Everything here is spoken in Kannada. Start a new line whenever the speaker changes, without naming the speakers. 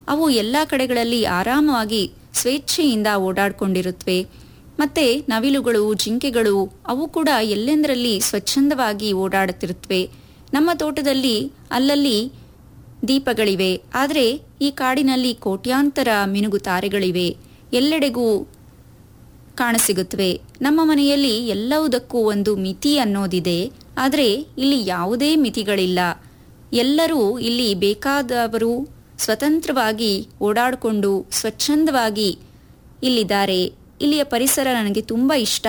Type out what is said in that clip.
ಅವು ಎಲ್ಲ ಕಡೆಗಳಲ್ಲಿ ಆರಾಮವಾಗಿ ಸ್ವೇಚ್ಛೆಯಿಂದ ಓಡಾಡ್ಕೊಂಡಿರುತ್ತವೆ ಮತ್ತೆ ನವಿಲುಗಳು ಜಿಂಕೆಗಳು ಅವು ಕೂಡ ಎಲ್ಲೆಂದರಲ್ಲಿ ಸ್ವಚ್ಛಂದವಾಗಿ ಓಡಾಡುತ್ತಿರುತ್ತವೆ ನಮ್ಮ ತೋಟದಲ್ಲಿ ಅಲ್ಲಲ್ಲಿ ದೀಪಗಳಿವೆ ಆದರೆ ಈ ಕಾಡಿನಲ್ಲಿ ಕೋಟ್ಯಾಂತರ ಮಿನುಗು ತಾರೆಗಳಿವೆ ಎಲ್ಲೆಡೆಗೂ ಕಾಣಸಿಗುತ್ತವೆ ನಮ್ಮ ಮನೆಯಲ್ಲಿ ಎಲ್ಲವುದಕ್ಕೂ ಒಂದು ಮಿತಿ ಅನ್ನೋದಿದೆ ಆದರೆ ಇಲ್ಲಿ ಯಾವುದೇ ಮಿತಿಗಳಿಲ್ಲ ಎಲ್ಲರೂ ಇಲ್ಲಿ ಬೇಕಾದವರು ಸ್ವತಂತ್ರವಾಗಿ ಓಡಾಡಿಕೊಂಡು ಸ್ವಚ್ಛಂದವಾಗಿ ಇಲ್ಲಿದ್ದಾರೆ ಇಲ್ಲಿಯ ಪರಿಸರ ನನಗೆ ತುಂಬ ಇಷ್ಟ